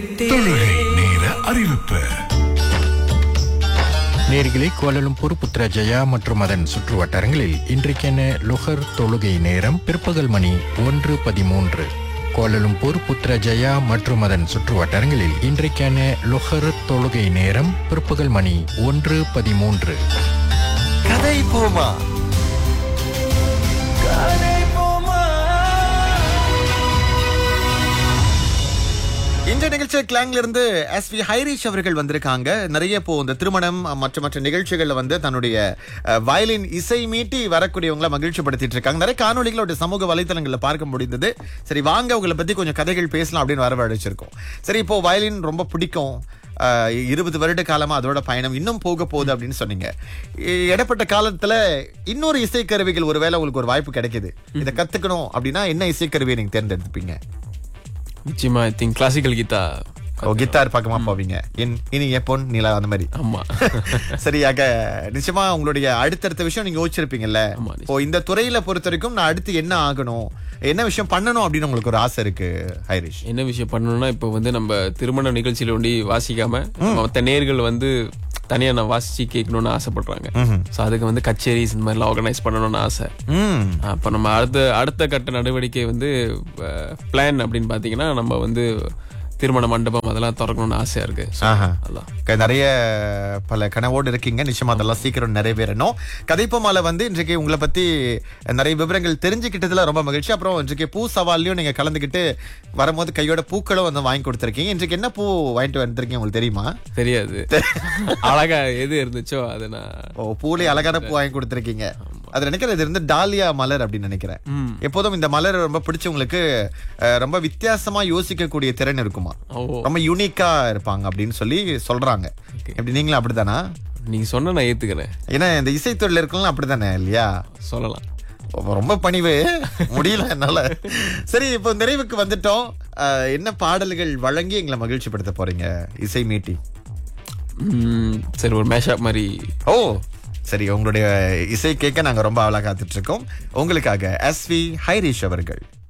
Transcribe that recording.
தொழுகை நேர அறிவிப்பு நேர்களே கோலலும்பூர் புத்ராஜயா மற்றும் அதன் சுற்று வட்டாரங்களில் இன்றைக்கென லுகர் தொழுகை நேரம் பிற்பகல் மணி ஒன்று பதிமூன்று கோலலும்பூர் புத்ராஜயா மற்றும் அதன் சுற்று வட்டாரங்களில் இன்றைக்கான லுகர் தொழுகை நேரம் பிற்பகல் மணி ஒன்று பதிமூன்று கதை போமா கதை போமா இந்த நிகழ்ச்சி கிளாங்ல இருந்து எஸ் வி ஹைரீஷ் அவர்கள் வந்திருக்காங்க நிறைய இப்போ இந்த திருமணம் மற்ற மற்ற நிகழ்ச்சிகள்ல வந்து தன்னுடைய அஹ், வயலின் இசை மீட்டி வரக்கூடியவங்கள மகிழ்ச்சி படுத்திட்டு இருக்காங்க நிறைய காணொலிகளோட சமூக வலைத்தளங்கள்ல பார்க்க முடிந்தது சரி வாங்க உங்களை பத்தி கொஞ்சம் கதைகள் பேசலாம் அப்படின்னு வரவழைச்சிருக்கோம் சரி இப்போ வயலின் ரொம்ப பிடிக்கும் அஹ், இருபது வருட காலமா அதோட பயணம் இன்னும் போக போகுது அப்படின்னு சொன்னீங்க இ- இடப்பட்ட காலத்துல இன்னொரு இசைக்கருவிகள் ஒருவேளை உங்களுக்கு ஒரு வாய்ப்பு கிடைக்குது இதை கத்துக்கணும் அப்படின்னா என்ன இசைக்கருவியை நீங்க தேர்ந்தெடுப்பீங்க நிச்சயமா ஐ திங்க் கிளாசிக்கல் கீதா ஓ கிட்டார் பக்கமா போவீங்க என் இனி எப்போன் நிலா அந்த மாதிரி ஆமா சரியாக நிச்சயமா உங்களுடைய அடுத்தடுத்த விஷயம் நீங்க யோசிச்சிருப்பீங்கல்ல ஆமா, இப்போ இந்த துறையில பொறுத்த வரைக்கும் நான் அடுத்து என்ன ஆகணும் என்ன விஷயம் பண்ணணும் அப்படின்னு உங்களுக்கு ஒரு ஆசை இருக்கு ஹைரிஷ் என்ன விஷயம் பண்ணணும்னா இப்போ வந்து நம்ம திருமண நிகழ்ச்சியில ஒண்டி வாசிக்காம மற்ற நேர்கள் வந்து தனியா நான் வாசிச்சு கேட்கணும்னு ஆசைப்படுறாங்க ஸோ அதுக்கு வந்து கச்சேரிஸ் இந்த மாதிரிலாம் ஆர்கனைஸ் பண்ணணும்னு ஆசை ம் அப்போ நம்ம அடுத்த அடுத்த கட்ட நடவடிக்கை வந்து பிளான் அப்படின்னு பார்த்தீங்கன்னா நம்ம வந்து திருமண மண்டபம் அதெல்லாம் திறக்கணும்னு ஆசையா இருக்கு So, ஆஹா. அதான் க- நிறைய பல கனவோடு இருக்கீங்க நிச்சயமா அதெல்லாம் சீக்கிரம் நிறைவேறணும் கதைப்பமால வந்து இன்றைக்கு உங்களை பத்தி நிறைய விவரங்கள் தெரிஞ்சுக்கிட்டதுல ரொம்ப மகிழ்ச்சி அப்புறம் இன்றைக்கு பூ சவால்லையும் நீங்க கலந்துக்கிட்டு வரும்போது கையோட பூக்களும் வந்து வாங்கி கொடுத்துருக்கீங்க இன்றைக்கு என்ன பூ வாங்கிட்டு வந்திருக்கீங்க உங்களுக்கு தெரியுமா தெரியாது அழகா எது இருந்துச்சோ அதை நான் ஓ பூலே அழகான பூ வாங்கி கொடுத்துருக்கீங்க அது நினைக்கிறேன் இது இருந்து டாலியா மலர் அப்படின்னு நினைக்கிறேன் எப்போதும் இந்த மலர் ரொம்ப பிடிச்சவங்களுக்கு அஹ், ரொம்ப வித்தியாசமா யோசிக்கக்கூடிய திறன் இருக்குமா ஓ ரொம்ப யூனிக்கா இருப்பாங்க அப்படின்னு சொல்லி சொல்றாங்க எப்படி நீங்களும் அப்படித்தானா நீங்க சொன்ன நான் ஏத்துக்கிறேன் ஏன்னா இந்த இசைத்துறையில இருக்கலாம் அப்படித்தானே இல்லையா சொல்லலாம் ரொம்ப பணிவு முடியல என்னால சரி இப்போ நிறைவுக்கு வந்துட்டோம் அஹ், என்ன பாடல்கள் வழங்கி எங்களை மகிழ்ச்சிப்படுத்த போறீங்க இசை மீட்டி ம், சரி ஒரு மேஷப் மாதிரி ஓ சரி உங்களுடைய இசை கேட்க நாங்க ரொம்ப ஆவலா காத்துட்டு இருக்கோம் உங்களுக்காக எஸ் வி ஹைரீஷ் அவர்கள்